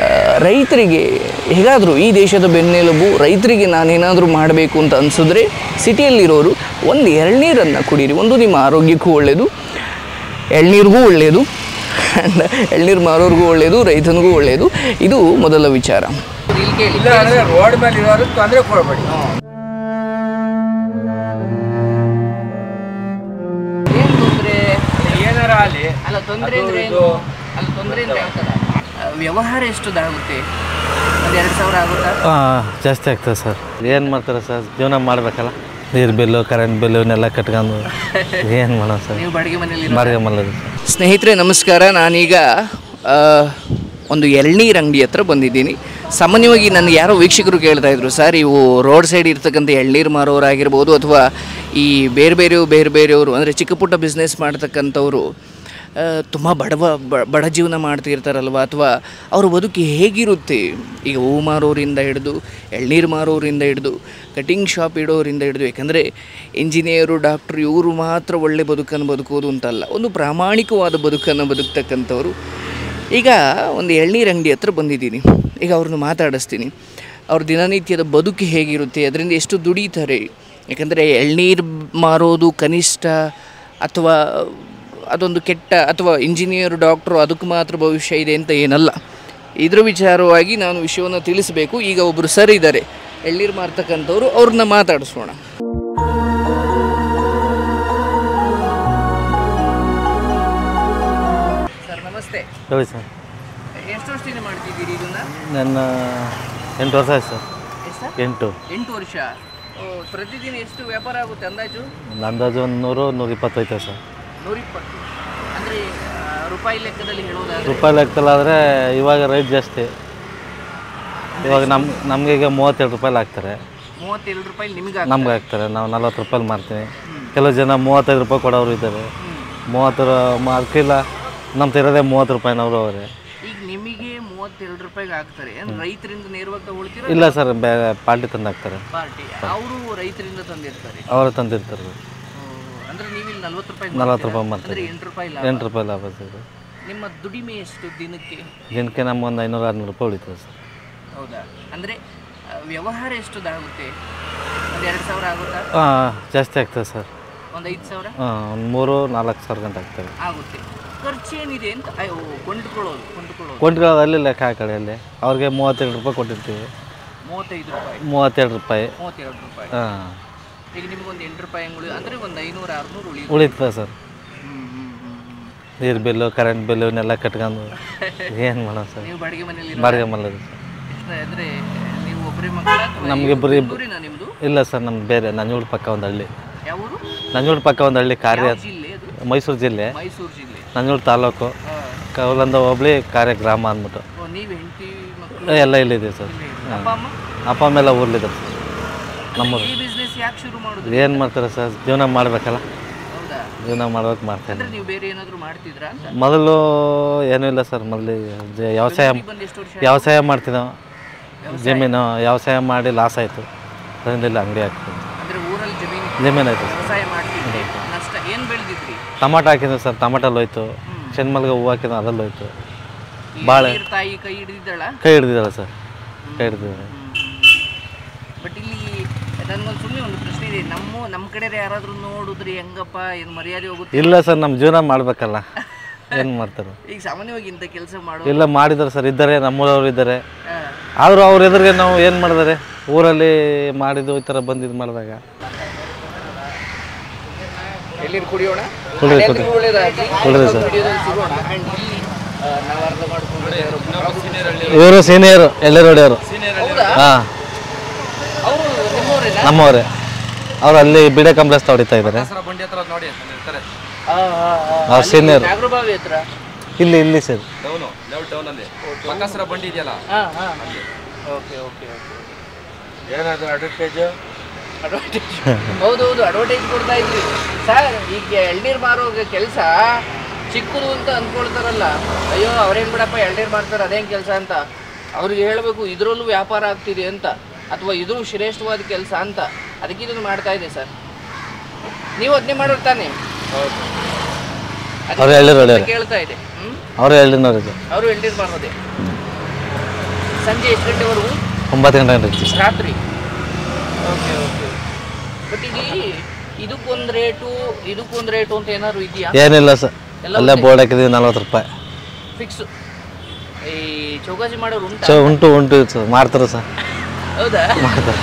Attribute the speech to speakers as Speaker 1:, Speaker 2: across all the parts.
Speaker 1: ರೈತರಿಗೆ ಹೇಗಾದರೂ ಈ ದೇಶದ ಬೆನ್ನೆಲುಬು ರೈತರಿಗೆ ನಾನೇನಾದರೂ ಮಾಡಬೇಕು ಅಂತ ಅನಿಸಿದ್ರೆ ಸಿಟಿಯಲ್ಲಿರೋರು ಒಂದು ಎಳ್ನೀರನ್ನು ಕುಡೀರಿ ಒಂದು ನಿಮ್ಮ ಆರೋಗ್ಯಕ್ಕೂ ಒಳ್ಳೆಯದು ಎಳ್ನೀರಿಗೂ ಒಳ್ಳೆಯದು ಆ್ಯಂಡ್ ಎಳ್ನೀರು ಮಾರೋರಿಗೂ ಒಳ್ಳೆಯದು ರೈತನಿಗೂ ಒಳ್ಳೆಯದು ಇದು ಮೊದಲ ವಿಚಾರ
Speaker 2: ಇಲ್ಲ ಅಂದ್ರೆ ರೋಡ್ ಮೇಲೆ ಇರೋರು ತೊಂದರೆ ಕೊಡಬೇಡಿ
Speaker 1: ಏನು ತೊಂದರೆ
Speaker 2: ಏನಾರ ಅಲ್ಲಿ
Speaker 1: ಅಲ್ಲ ತೊಂದರೆ
Speaker 2: ಅದು
Speaker 1: ಅಂದ್ರೆ
Speaker 2: ಇದು
Speaker 1: ಏನು? ಅಲ್ಲ ತೊಂದರೆ ಅಂದ್ರೆ ಯಾವ ಥರ? ಆ, ವ್ಯವಹಾರ ಎಷ್ಟುದಾಗುತ್ತೆ ಒಂದು ಎರಡು ಸಾವಿರ ಆಗುತ್ತಾ
Speaker 3: ಹಾಂ ಜಾಸ್ತಿ ಆಗ್ತದೆ ಸರ್ ಏನು ಮಾಡ್ತಾರೆ ಸರ್ ಜೀವನ ಮಾಡಬೇಕಲ್ಲ ನೀರು ಬಿಲ್ಲು ಕರೆಂಟ್ ಬಿಲ್ಲು ಇವನ್ನೆಲ್ಲ ಕಟ್ಕೊಂಡು ಏನು ಮಾಡೋಣ ಸರ್
Speaker 1: ನೀವು ಬಾಡಿಗೆ ಮನೆಯಲ್ಲಿ
Speaker 3: ಬಾಡಿಗೆ ಮಲ್ಲದು ಸರ್
Speaker 1: ಸ್ನೇಹಿತರೆ ನಮಸ್ಕಾರ ನಾನೀಗ ಆ, ಒಂದು ಎಳ್ನೀರು ಅಂಗಡಿ ಹತ್ರ ಬಂದಿದ್ದೀನಿ ಸಾಮಾನ್ಯವಾಗಿ ನನಗೆ ಯಾರೋ ವೀಕ್ಷಕರು ಕೇಳ್ತಾ ಇದ್ರು ಸರ್ ಇವು ರೋಡ್ ಸೈಡ್ ಇರ್ತಕ್ಕಂಥ ಎಳ್ನೀರು ಮಾರೋರಾಗಿರ್ಬೋದು ಅಥವಾ ಈ ಬೇರೆ ಬೇರೆ ಬೇರೆ ಬೇರೆಯವರು ಅಂದರೆ ಚಿಕ್ಕ ಪುಟ್ಟ ಬಿಸ್ನೆಸ್ ಮಾಡ್ತಕ್ಕಂಥವ್ರು ತುಂಬ ಬಡವ ಬ- ಬಡ ಜೀವನ ಮಾಡ್ತಿರ್ತಾರಲ್ವ ಅಥವಾ ಅವ್ರ ಬದುಕು ಹೇಗಿರುತ್ತೆ ಈಗ ಹೂ ಮಾರೋರಿಂದ ಹಿಡಿದು ಎಳ್ನೀರು ಮಾರೋರಿಂದ ಹಿಡಿದು ಕಟಿಂಗ್ ಶಾಪ್ ಇಡೋರಿಂದ ಹಿಡಿದು ಯಾಕಂದರೆ ಇಂಜಿನಿಯರು ಡಾಕ್ಟ್ರು ಇವರು ಮಾತ್ರ ಒಳ್ಳೆ ಬದುಕನ್ನು ಬದುಕೋದು ಅಂತಲ್ಲ ಒಂದು ಪ್ರಾಮಾಣಿಕವಾದ ಬದುಕನ್ನು ಬದುಕ್ತಕ್ಕಂಥವ್ರು ಈಗ ಒಂದು ಎಳ್ನೀರು ಅಂಗಡಿ ಹತ್ರ ಬಂದಿದ್ದೀನಿ ಈಗ ಅವ್ರನ್ನ ಮಾತಾಡಿಸ್ತೀನಿ ಅವ್ರ ದಿನನಿತ್ಯದ ಬದುಕು ಹೇಗಿರುತ್ತೆ ಅದರಿಂದ ಎಷ್ಟು ದುಡಿತಾರೆ ಯಾಕಂದರೆ ಎಳ್ನೀರು ಮಾರೋದು ಕನಿಷ್ಠ ಅಥವಾ ಅದೊಂದು ಕೆಟ್ಟ ಅಥವಾ ಇಂಜಿನಿಯರ್ ಡಾಕ್ಟ್ರು ಅದಕ್ಕೆ ಮಾತ್ರ ಭವಿಷ್ಯ ಇದೆ ಅಂತ ಏನಲ್ಲ ಇದ್ರ ವಿಚಾರವಾಗಿ ನಾನು ವಿಷಯವನ್ನು ತಿಳಿಸಬೇಕು ಈಗ ಒಬ್ಬರು ಸರ್ ಇದ್ದಾರೆ ಎಳ್ನೀರು ಮಾರ್ತಕ್ಕಂಥವ್ರು ಅವ್ರನ್ನ ಮಾತಾಡಿಸೋಣ ಸರ್ ನಮಸ್ತೆ
Speaker 3: ಹೇಳಿ ಸರ್
Speaker 1: ಎಷ್ಟು ವರ್ಷದಿಂದ ಮಾಡ್ತಿದ್ದೀರಿ ಇದನ್ನ
Speaker 3: ನನ್ನ ಎಂಟು ವರ್ಷ ಆಯ್ತು ಸರ್
Speaker 1: ಎಷ್ಟು
Speaker 3: ಎಂಟು
Speaker 1: ಎಂಟು ವರ್ಷ ಓ, ಪ್ರತಿದಿನ ಎಷ್ಟು ವ್ಯಾಪಾರ ಆಗುತ್ತೆ ಅಂದಾಜು
Speaker 3: ಒಂದು ಅಂದಾಜು ಒಂದು ನೂರು ನೂರ ಇಪ್ಪತ್ತು ಐತೆ ಸರ್
Speaker 1: ನೂರಿಪ್ಪತ್ತು ಅಂದರೆ ರೂಪಾಯಿ ಲೆಕ್ಕದಲ್ಲಿ ಹೇಳೋದಾದ್ರೆ
Speaker 3: ರೂಪಾಯಿ ಲೆಕ್ಕದಲ್ಲಾದರೆ ಇವಾಗ ರೇಟ್ ಜಾಸ್ತಿ ಇವಾಗ ನಮ್ಮ ನಮಗೆ ಈಗ ಮೂವತ್ತೆರಡು ರೂಪಾಯಿ ಹಾಕ್ತಾರೆ
Speaker 1: ಮೂವತ್ತೇಳು ರೂಪಾಯಿ ನಿಮಗೆ
Speaker 3: ನಮ್ಗೆ ಹಾಕ್ತಾರೆ ನಾವು ನಲ್ವತ್ತು ರೂಪಾಯಿ ಮಾರ್ತೀವಿ ಕೆಲವು ಜನ ಮೂವತ್ತೈದು ರೂಪಾಯಿ ಕೊಡೋರು ಇದ್ದಾರೆ ಮೂವತ್ತರ ಮಾರ್ಕಿಲ್ಲ ನಮ್ಮ ಇರೋದೇ ಮೂವತ್ತು ರೂಪಾಯಿನವರು ಅವರೇ
Speaker 1: ಈಗ ನಿಮಗೆ ಮೂವತ್ತೆರಡು ರೂಪಾಯಿಗೆ ಹಾಕ್ತಾರೆ ಏನು ರೈತರಿಂದ ನೇರವಾಗಿ ತಗೊಳ್ತೀರಾ
Speaker 3: ಇಲ್ಲ ಸರ್ ಬೇ ಪಾರ್ಟಿ ತಂದು ಹಾಕ್ತಾರೆ
Speaker 1: ಪಾರ್ಟಿ ಅವರು ರೈತರಿಂದ ತಂದಿರ್ತಾರೆ
Speaker 3: ಅವರು ತಂದಿರ್ತಾರೆ
Speaker 1: ಓ, ಅಂದ್ರೆ ನೀವು ಇಲ್ಲಿ ನಲ್ವತ್ತು ರೂಪಾಯಿ
Speaker 3: ನಲ್ವತ್ತು ರೂಪಾಯಿ
Speaker 1: ಅಂದ್ರೆ
Speaker 3: ಮಾರ್ತಾರೆ
Speaker 1: ಎಂಟು ರೂಪಾಯಿ ಲಾಭ
Speaker 3: ಎಂಟು ರೂಪಾಯಿ ಲಾಭ ಸರ್
Speaker 1: ನಿಮ್ಮ ದುಡಿಮೆ ಎಷ್ಟು ದಿನಕ್ಕೆ
Speaker 3: ದಿನಕ್ಕೆ ನಮ್ಗೆ ಒಂದು ಐನೂರು ಆರುನೂರು ರೂಪಾಯಿ ಉಳಿತದೆ ಸರ್
Speaker 1: ಹೌದಾ ಅಂದರೆ ಆ, ವ್ಯವಹಾರ ಎಷ್ಟುದಾಗುತ್ತೆ ಒಂದು ಎರಡು ಸಾವಿರ ಆಗುತ್ತಾ
Speaker 3: ಹಾಂ ಜಾಸ್ತಿ ಆಗ್ತದೆ ಸರ್
Speaker 1: ಒಂದು ಐದು ಸಾವಿರ
Speaker 3: ಹಾಂ ಒಂದು ಮೂರು ನಾಲ್ಕು ಸಾವಿರ ಗಂಟೆ ಆಗ್ತದೆ
Speaker 1: ಆಗುತ್ತೆ ಖರ್ಚೇನಿದೆ ಅಂತ ಅಯ್ಯೋ ಕೊಂಡ್ಕೊಳ್ಳೋದು ಕೊಂಡ್ಕೊಳ್ಳೋದು
Speaker 3: ಕೊಂಡ್ಗಳು ಅಲ್ಲಿ ಲೆಕ್ಕ ಹಾಕಳಿ ಅಲ್ಲಿ ಅವ್ರಿಗೆ ಮೂವತ್ತೆರಡು ರೂಪಾಯಿ ಕೊಟ್ಟಿರ್ತೀವಿ
Speaker 1: ಮೂವತ್ತೈದು ರೂಪಾಯಿ
Speaker 3: ಮೂವತ್ತೆರಡು ರೂಪಾಯಿ
Speaker 1: ಮೂವತ್ತೆರಡು ರೂಪಾಯಿ
Speaker 3: ಹಾಂ
Speaker 1: ಈಗ ನಿಮ್ಗೊಂದು ಎಂಟು ರೂಪಾಯಿ ಹಂಗೆ ಉಳಿ ಅಂದರೆ ಒಂದು ಐನೂರು ಆರುನೂರು ಉಳಿ
Speaker 3: ಉಳಿತದೆ ಸರ್
Speaker 1: ಹ್ಞೂ ಹ್ಞೂ ಹ್ಞೂ
Speaker 3: ನೀರು ಬಿಲ್ಲು ಕರೆಂಟ್ ಬಿಲ್ಲು ಇವನ್ನೆಲ್ಲ ಕಟ್ಕೊಂಡು ಏನು ಮಾಡೋಣ ಸರ್
Speaker 1: ನೀವು ಬಾಡಿಗೆ ಮನೆಯಲ್ಲಿ
Speaker 3: ಬಾಡಿಗೆ ಮಲ್ಲದು ಸರ್
Speaker 1: ಅಂದರೆ ನೀವು ಒಬ್ಬರೇ ಮಕ್ಕಳ
Speaker 3: ನಮಗೆ ಬರೀ
Speaker 1: ಊರಿನ ನಿಮ್ಮದು
Speaker 3: ಇಲ್ಲ ಸರ್ ನಮ್ದು ಬೇರೆ ನಂಜೂರು ಪಕ್ಕ ಒಂದು ಹಳ್ಳಿ
Speaker 1: ಯಾವ ಊರು
Speaker 3: ನಂಜೂರು ಪಕ್ಕ ಒಂದು ಹಳ್ಳಿ ಕಾರ್ಯ
Speaker 1: ಜಿಲ್ಲೆ ಅದು
Speaker 3: ಮೈಸೂರು ಜಿಲ್ಲೆ
Speaker 1: ಮೈಸೂರು ಜಿಲ್ಲೆ
Speaker 3: ನಂಜೂರು ತಾಲೂಕು
Speaker 1: ಹಾಂ
Speaker 3: ಕೌಲಂದ ಹೋಬಳಿ ಕಾರ್ಯ ಗ್ರಾಮ ಅಂದ್ಬಿಟ್ಟು
Speaker 1: ಓ ನೀವು ಹೆಂಡತಿ ಮಕ್ಕಳು
Speaker 3: ಎಲ್ಲ ಇಲ್ಲಿದೆ ಸರ್
Speaker 1: ಅಪ್ಪ ಅಮ್ಮ
Speaker 3: ಅಪ್ಪ ಅಮ್ಮ ಎಲ್ಲ ಊರ್ಲಿದ್ದಾರೆ ಸರ್ ನಮ್ಮೂರು
Speaker 1: ಈ ಬಿಸ್ನೆಸ್ ಯಾಕೆ ಶುರು ಮಾಡೋದು
Speaker 3: ಏನು ಮಾಡ್ತಾರೆ ಸರ್ ಜೀವನ ಮಾಡಬೇಕಲ್ಲ
Speaker 1: ಹೌದಾ
Speaker 3: ಜೀವನ ಮಾಡ್ಬೇಕು ಮಾಡ್ತೇನೆ
Speaker 1: ಅಂದ್ರೆ ನೀವು ಬೇರೆ ಏನಾದರೂ ಮಾಡ್ತಿದ್ರಾ ಅಂತ
Speaker 3: ಮೊದಲು ಏನೂ ಇಲ್ಲ ಸರ್ ಮೊದಲು ಜ- ವ್ಯವಸಾಯ
Speaker 1: ಬಂದು ಎಷ್ಟು ವರ್ಷ
Speaker 3: ವ್ಯವಸಾಯ ಮಾಡ್ತಿದ್ದೋ ಜಮೀನು ವ್ಯವಸಾಯ ಮಾಡಿ ಲಾಸ್ ಆಯಿತು ಅದರಿಂದ ಅಂಗಡಿ ಹಾಕ್ತೀವಿ
Speaker 1: ಅಂದ್ರೆ ಊರಲ್ಲಿ ಜಮೀನು
Speaker 3: ಜಮೀನು ಆಯಿತು ಸರ್
Speaker 1: ವ್ಯವಸಾಯ ಮಾಡ್ತಿದ್ರಿ ನಷ್ಟ ಏನು ಬೆಳೆದಿದ್ರಿ
Speaker 3: ಟಮಾಟ ಹಾಕಿದ್ವಿ ಸರ್ ಟಮಾಟಲ್ಲಿ ಹೋಯ್ತು ಚೆನ್ಮಲ್ಗೆ ಹೂವು ಹಾಕಿದ್ವಿ ಅದ್ರಲ್ಲಿ ಹೋಯ್ತು
Speaker 1: ಈ
Speaker 3: ಬಾಳೆ.
Speaker 1: ನೀರ್ ತಾಯಿ ಕೈ ಹಿಡಿದಿದ್ದಾಳ
Speaker 3: ಕೈ ಹಿಡ್ದಿದ್ದಾಳೆ ಸರ್ ಕೈ ಹಿಡ್ದಿದ್ದಾಳೆ
Speaker 1: ಬಟ್ ಇಲ್ಲಿ ನನ್ಗೊಂದು ಸುಮ್ಮನೆ ಒಂದು ಪ್ರಶ್ನೆ ಇದೆ ನಮ್ಮ ನಮ್ಮ ಕಡೆ ಯಾರಾದ್ರೂ ನೋಡಿದ್ರಿ ಹೆಂಗಪ್ಪ ಏನು ಮರ್ಯಾದೆ ಹೋಗುತ್ತೆ
Speaker 3: ಇಲ್ಲ ಸರ್ ನಮ್ಮ ಜೀವನ ಮಾಡಬೇಕಲ್ಲ ಏನು ಮಾಡ್ತಾರೆ
Speaker 1: ಈಗ ಸಾಮಾನ್ಯವಾಗಿ ಇಂಥ ಕೆಲಸ ಮಾಡೋ
Speaker 3: ಇಲ್ಲ ಮಾಡಿದ್ದಾರೆ ಸರ್ ಇದ್ದಾರೆ ನಮ್ಮೂರವ್ರು ಇದ್ದಾರೆ
Speaker 1: ಹಾ.
Speaker 3: ಆದರೂ ಅವ್ರ ಎದುರಿಗೆ ನಾವು ಏನು ಮಾಡಿದ್ದಾರೆ ಊರಲ್ಲಿ ಮಾಡಿದ್ದು ಈ ಥರ ಬಂದಿದ್ದು ಮಾಡಿದಾಗ
Speaker 1: ಎಲ್ಲಿ ಕುಡಿಯೋಣ
Speaker 3: ಕುಡಿರಿ ಕುಡಿರಿ
Speaker 1: ಒಳ್ಳೇದಾಗಿ
Speaker 3: ಕುಡಿರಿ ಸರ್
Speaker 1: ವಿಡಿಯೋದಲ್ಲಿ ಸಿಗೋಣ And ಇಲ್ಲಿ ಆ, ನಾವು ಅರ್ಧ ಮಾಡ್ಕೊಂಡು
Speaker 3: ಇವರು ಸೀನಿಯರು ಎಲ್ಲರೊಡೆಯವರು
Speaker 1: ಹೌದಾ
Speaker 3: ಹಾಂ
Speaker 1: ಅವರು ನಿಮ್ಮವರೇನಾ
Speaker 3: ನಮ್ಮವರೇ ಅವ್ರು ಅಲ್ಲಿ ಬಿಡೆ ಕಾಂಪ್ಲೆಕ್ಸ್ ಹೊಡಿತಾ ಇದ್ದಾರೆ
Speaker 2: ಬಂಡಿ ಹತ್ರ ನೋಡಿ ಅಲ್ಲಿ ಇರ್ತಾರೆ
Speaker 3: ಅವ್ರ ಸೀನಿಯರ್
Speaker 1: ನಾಗರಬಾವಿ ಹತ್ರ
Speaker 3: ಇಲ್ಲಿ ಇಲ್ಲಿ ಸರ್
Speaker 2: ಟೌನು ಲೆವೆಲ್ ಟೌನ್ ಅಲ್ಲಿ ಪಕ್ಕಸರ ಬಂಡಿ ಇದೆಯಲ್ಲ
Speaker 1: ಹಾ ಹಾ ಓಕೆ ಓಕೆ ಓಕೆ
Speaker 2: ಏನಾದ್ರು ಅಡ್ವರ್ಟೈಸ್
Speaker 1: ಅಡ್ವರ್ಟೈಸ್ ಹೌದೌದು ಅಡ್ವರ್ಟೈಸ್ ಕೊಡ್ತಾ ಇದ್ರಿ ಸರ್ ಈಗ ಎಳ್ನೀರು ಮಾರೋ ಕೆಲಸ ಚಿಕ್ಕದು ಅಂತ ಅಂದ್ಕೊಳ್ತಾರಲ್ಲ ಅಯ್ಯೋ ಅವ್ರೇನು ಬಿಡಪ್ಪ ಎಳ್ನೀರು ಮಾಡ್ತಾರೆ ಅದೇನು ಕೆಲಸ ಅಂತ ಅವ್ರಿಗೆ ಹೇಳಬೇಕು ಇದರಲ್ಲೂ ವ್ಯಾಪಾರ ಆಗ್ತಿದೆ ಅಂತ ಅಥವಾ ಇದು ಶ್ರೇಷ್ಠವಾದ ಕೆಲಸ ಅಂತ ಅದಕ್ಕೆ ಇದನ್ನು ಮಾಡ್ತಾ ಇದೆ ಸರ್ ನೀವು ಅದನ್ನೇ ಮಾಡೋರು ತಾನೆ
Speaker 3: ಅವ್ರು ಎಳ್ನೀರು ಹೊಡೆಯೋರು
Speaker 1: ಕೇಳ್ತಾ ಇದೆ ಹ್ಮ್
Speaker 3: ಅವರು ಎಳ್ಳಿನವ್ರಿಗೆ
Speaker 1: ಅವರು ಎಳ್ನೀರು ಮಾರೋದೆ ಸಂಜೆ ಎಷ್ಟು ಗಂಟೆವರೆಗೂ
Speaker 3: ಒಂಬತ್ತು ಗಂಟೆ ಇರ್ತೀವಿ ಸರ್
Speaker 1: ರಾತ್ರಿ ಓಕೆ ಓಕೆ ಬಟ್ ಈಗ ಇದಕ್ಕೊಂದು ರೇಟು ಇದಕ್ಕೊಂದು ರೇಟು ಅಂತ ಏನಾದ್ರು ಇದೆಯಾ
Speaker 3: ಏನಿಲ್ಲ ಸರ್
Speaker 1: ಎಲ್ಲ
Speaker 3: ಅಲ್ಲೇ ಬೋರ್ಡ್ ಹಾಕಿದ್ದೀವಿ ನಲ್ವತ್ತು ರೂಪಾಯಿ
Speaker 1: ಫಿಕ್ಸ್ ಈ ಚೌಕಾಸಿ ಮಾಡೋರು ಉಂಟಾ
Speaker 3: ಸೊ ಉಂಟು ಉಂಟು ಸರ್ ಮಾಡ್ತಾರೆ ಸರ್
Speaker 1: ಹೌದಾ
Speaker 3: ಮಾಡ್ತಾರೆ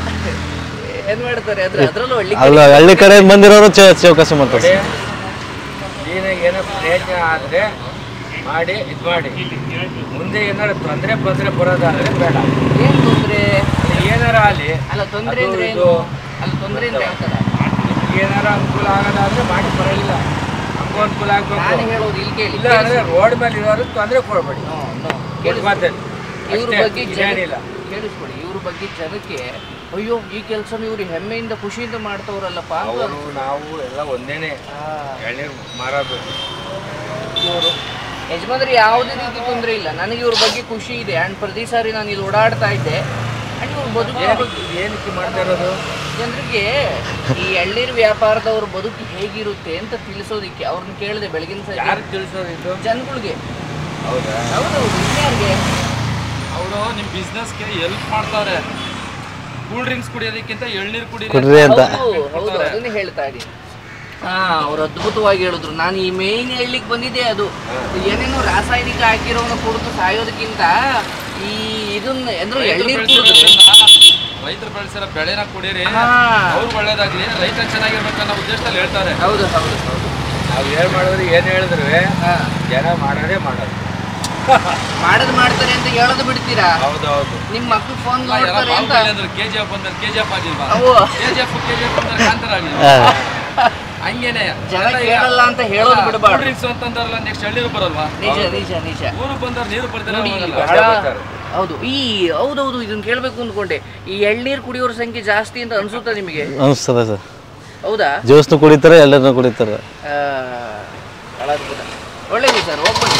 Speaker 1: ಏನ್ ಮಾಡ್ತಾರೆ ಅದ್ರ ಅದ್ರಲ್ಲೂ ಹಳ್ಳಿ
Speaker 3: ಅಲ್ಲ ಹಳ್ಳಿ ಕಡೆ ಬಂದಿರೋರು ಚೌ ಚೌಕಾಸಿ ಮಾಡ್ತಾರೆ ಸರ್
Speaker 2: ನೀನಾಗ ಏನೋ ಪ್ರಯತ್ನ ಆದರೆ ಮಾಡಿ ಇದು ಮಾಡಿ ಮುಂದೆ ಏನಾರು ತೊಂದರೆ ತೊಂದರೆ ಬರೋದಾದ್ರೆ ಬೇಡ
Speaker 1: ಏನ್ ತೊಂದ್ರೆ
Speaker 2: ಅದು ಏನಾರ ಆಗಲಿ
Speaker 1: ಅಲ್ಲ ತೊಂದ್ರೆ
Speaker 2: ಅದು
Speaker 1: ಅಂದ್ರೆ ಏನು
Speaker 2: ಇದು
Speaker 1: ಅಲ್ಲ ತೊಂದ್ರೆ ಅಂತ ಹೇಳ್ತಾರ
Speaker 2: ಏನಾರ ಅನುಕೂಲ ಆಗೋದಾದ್ರೆ ಮಾಡಿ ಬರೋಲ್ಲ ಹಂಗೂ ಅನುಕೂಲ
Speaker 1: ನಾನು
Speaker 2: ಆಗ್ಬೇಕು
Speaker 1: ಹೇಳೋದು ಇಲ್ಲಿ ಕೇಳಿ
Speaker 2: ಇಲ್ಲ ಅಂದ್ರೆ ರೋಡ್ ಮೇಲೆ ಇರೋರು ತೊಂದರೆ ಕೊಡಬೇಡಿ
Speaker 1: No, no.
Speaker 2: ಮತ್ತೆ
Speaker 1: ಇವ್ರ
Speaker 2: ಅಷ್ಟೇ,
Speaker 1: ಬಗ್ಗೆ ಜನ
Speaker 2: ಏನಿಲ್ಲ
Speaker 1: ಕೇಳಿಸ್ಕೊಳ್ಳಿ ಇವ್ರ ಬಗ್ಗೆ ಜನಕ್ಕೆ ಅಯ್ಯೋ ಈ ಕೆಲಸ ಇವ್ರು ಹೆಮ್ಮೆಯಿಂದ ಖುಷಿಯಿಂದ ಮಾಡ್ತವ್ರಲ್ಲಪ್ಪ ಅಂತ
Speaker 2: ಅವರು ನಾವು ಎಲ್ಲ ಒಂದೇನೆ ಎಳ್ನೀರು ಮಾರೋದು
Speaker 1: ಇವರು ಯಜಮಾನ್ರಿ ಯಾವುದೇ ರೀತಿ ತೊಂದರೆ ಇಲ್ಲ ನನಗೆ ಇವ್ರ ಬಗ್ಗೆ ಖುಷಿ ಇದೆ ಆ್ಯಂಡ್ ಪ್ರತಿ ಸಾರಿ ನಾನು ಇಲ್ಲಿ ಓಡಾಡ್ತಾ ಇದ್ದೆ ಆ್ಯಂಡ್ ಇವ್ರ ಬದುಕು
Speaker 2: ಏನಕ್ಕೆ ಏನಕ್ಕೆ ಮಾಡ್ತಾ ಇರೋದು
Speaker 1: ಜನರಿಗೆ ಈ ಎಳ್ನೀರು ವ್ಯಾಪಾರದವ್ರ ಬದುಕು ಹೇಗಿರುತ್ತೆ ಅಂತ ತಿಳಿಸೋದಿಕ್ಕೆ ಅವ್ರನ್ನ ಕೇಳಿದೆ ಬೆಳಗಿನ ಸಂಜೆ
Speaker 2: ಯಾರಿಗೆ ತಿಳಿಸೋದು ಇದು
Speaker 1: ಜನಗಳಿಗೆ
Speaker 2: ಹೌದಾ
Speaker 1: ಹೌದೌದು ಇನ್ಯಾರಿಗೆ
Speaker 4: ಅವರು ನಿಮ್ಮ ಬಿಸ್ನೆಸ್ಗೆ ಹೆಲ್ಪ್ ಮಾಡ್ತಾರೆ ಕೂಲ್ ಡ್ರಿಂಕ್ಸ್ ಕುಡಿಯೋದಕ್ಕಿಂತ ಎಳ್ನೀರು ಕುಡಿಯೋದು
Speaker 3: ಕುಡ್ರಿ ಅಂತ
Speaker 1: ಹೌದು ಹೌದು ಅದನ್ನೇ ಹೇಳ್ತಾ ಇದ್ದೀನಿ ಹಾ ಅವ್ರು ಅದ್ಭುತವಾಗಿ ಹೇಳಿದ್ರು ನಾನು ಈ ಮೇಯ್ನ್ ಹೇಳಲಿಕ್ಕೆ ಬಂದಿದ್ದೆ ಅದು ಏನೇನೋ ರಾಸಾಯನಿಕ ಹಾಕಿರೋನ ಕುಡಿದು ಸಾಯೋದಕ್ಕಿಂತ ಈ ಇದನ್ನ ಅಂದ್ರೆ ಎಳ್ನೀರು ಕುಡಿದ್ರೆ
Speaker 4: ರೈತರು ಬೆಳೆಸಿರೋ ಬೆಳೆನ ಕುಡೀರಿ
Speaker 1: ಹಾ
Speaker 4: ಅವ್ರು ಒಳ್ಳೇದಾಗ್ಲಿ ರೈತ ಚೆನ್ನಾಗಿರ್ಬೇಕನ್ನೋ ಉದ್ದೇಶದಲ್ಲಿ ಹೇಳ್ತಾರೆ
Speaker 1: ಹೌದು ಹೌದು ಹೌದು
Speaker 2: ನಾವು ಏನು ಮಾಡಿದ್ರು ಏನು ಹೇಳಿದ್ರು
Speaker 1: ಹಾ
Speaker 2: ಜನ ಮಾಡೋದೇ ಮಾಡೋದು
Speaker 1: ಮಾಡೋದು ಮಾಡ್ತಾರೆ ಅಂತ ಹೇಳೋದು ಬಿಡ್ತೀರಾ
Speaker 2: ಹೌದು ಹೌದು
Speaker 1: ನಿಮ್ಮ ಮಕ್ಳು ಫೋನ್
Speaker 4: ಎಲ್ಲ
Speaker 1: ನೋಡ್ತಾರೆ ಅಂತ
Speaker 4: ಬಾಹುಬಲಿ ಅಂದ್ರೆ ಕೆ ಜಿ ಎಫ್ ಬಂದ್ರೆ ಕೆ ಜಿ ಎಫ್ ಆಗಿಲ್ವಾ
Speaker 1: ಅವು
Speaker 4: K G F K G F ಅಂದ್ರೆ ಕಾಂತಾರ ಆಗಿಲ್ವಾ
Speaker 3: ಹಾಂ
Speaker 4: ಹಂಗೇನೆ
Speaker 1: ಜನ ಕೇಳಲ್ಲ ಅಂತ ಹೇಳೋದು ಬಿಡಬಾರ್ದು
Speaker 4: ಡ್ರಿಂಕ್ಸ್ ಅಂತಂದ್ರಲ್ಲ ನೆಕ್ಸ್ಟ್ ಎಳ್ನೀರು ಬರಲ್ವಾ
Speaker 1: ನಿಜ ನಿಜ ನಿಜ
Speaker 4: ಊರು ಬಂದವ್ರು ನೀರು ಬರ್ತಾರೆ
Speaker 1: ನೋಡಿ
Speaker 4: ಹೋಗಲ್ಲ.
Speaker 1: ಬಹಳ
Speaker 2: ಬರ್ತಾರೆ.
Speaker 1: ಹೌದು ಈ ಹೌದೌದು ಇದನ್ನ ಕೇಳಬೇಕು ಅಂದ್ಕೊಂಡೆ ಈ ಎಳ್ನೀರು ಕುಡಿಯೋರ ಸಂಖ್ಯೆ ಜಾಸ್ತಿ ಅಂತ ಅನ್ಸುತ್ತಾ ನಿಮಗೆ
Speaker 3: ಅನಿಸ್ತದೆ ಸರ್
Speaker 1: ಹೌದಾ
Speaker 3: ಜ್ಯೂಸ್ನು ಕುಡಿತಾರೆ ಎಲ್ಲರನ್ನೂ ಕುಡಿತಾರೆ
Speaker 1: ಆ, ಬಹಳ ಅದ್ಭುತ ಒಳ್ಳೇದು ಸರ್ ಹೋಗ್ಬನ್ನಿ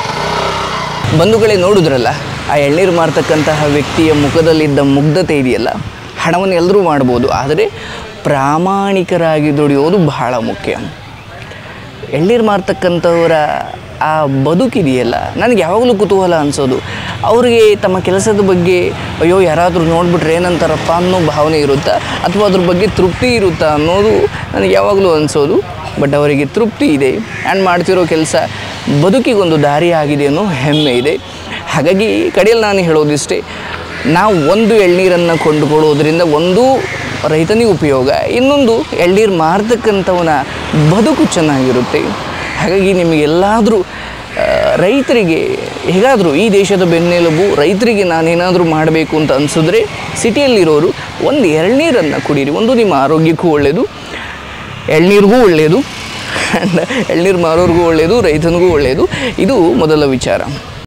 Speaker 1: ಬಂಧುಗಳೇ ನೋಡಿದ್ರಲ್ಲ ಆ ಎಳ್ನೀರು ಮಾರ್ತಕ್ಕಂತಹ ವ್ಯಕ್ತಿಯ ಮುಖದಲ್ಲಿದ್ದ ಮುಗ್ಧತೆ ಇದೆಯಲ್ಲ ಹಣವನ್ನು ಎಲ್ಲರೂ ಮಾಡ್ಬೋದು ಆದರೆ ಪ್ರಾಮಾಣಿಕರಾಗಿ ದುಡಿಯೋದು ಬಹಳ ಮುಖ್ಯ ಎಳ್ನೀರು ಮಾರ್ತಕ್ಕಂಥವರ ಆ ಬದುಕಿದೆಯಲ್ಲ ನನಗೆ ಯಾವಾಗಲೂ ಕುತೂಹಲ ಅನಿಸೋದು ಅವರಿಗೆ ತಮ್ಮ ಕೆಲಸದ ಬಗ್ಗೆ ಅಯ್ಯೋ ಯಾರಾದರೂ ನೋಡಿಬಿಟ್ರೆ ಏನಂತಾರಪ್ಪ ಅನ್ನೋ ಭಾವನೆ ಇರುತ್ತಾ ಅಥವಾ ಅದ್ರ ಬಗ್ಗೆ ತೃಪ್ತಿ ಇರುತ್ತಾ ಅನ್ನೋದು ನನಗೆ ಯಾವಾಗಲೂ ಅನಿಸೋದು ಬಟ್ ಅವರಿಗೆ ತೃಪ್ತಿ ಇದೆ ಆ್ಯಂಡ್ ಮಾಡ್ತಿರೋ ಕೆಲಸ ಬದುಕಿಗೊಂದು ದಾರಿ ಆಗಿದೆ ಅನ್ನೋ ಹೆಮ್ಮೆ ಇದೆ ಹಾಗಾಗಿ ಕಡೆಯಲ್ಲಿ ನಾನು ಹೇಳೋದಿಷ್ಟೇ ನಾವು ಒಂದು ಎಳ್ನೀರನ್ನು ಕೊಂಡುಕೊಳ್ಳೋದ್ರಿಂದ ಒಂದು ರೈತನಿಗೆ ಉಪಯೋಗ ಇನ್ನೊಂದು ಎಳ್ನೀರು ಮಾರ್ತಕ್ಕಂಥವನ ಬದುಕು ಚೆನ್ನಾಗಿರುತ್ತೆ ಹಾಗಾಗಿ ನಿಮಗೆಲ್ಲಾದರೂ ಆ, ರೈತರಿಗೆ ಹೇಗಾದರೂ ಈ ದೇಶದ ಬೆನ್ನೆಲುಬು ರೈತರಿಗೆ ನಾನೇನಾದರೂ ಮಾಡಬೇಕು ಅಂತ ಅನಿಸಿದ್ರೆ ಸಿಟಿಯಲ್ಲಿರೋರು ಒಂದು ಎಳ್ನೀರನ್ನು ಕುಡೀರಿ ಒಂದು ನಿಮ್ಮ ಆರೋಗ್ಯಕ್ಕೂ ಒಳ್ಳೆಯದು ಎಳ್ನೀರಿಗೂ ಒಳ್ಳೆಯದು ಆ್ಯಂಡ್ ಎಳ್ನೀರು ಮಾರೋರಿಗೂ ಒಳ್ಳೆಯದು ರೈತನಿಗೂ ಒಳ್ಳೆಯದು ಇದು ಮೊದಲ ವಿಚಾರ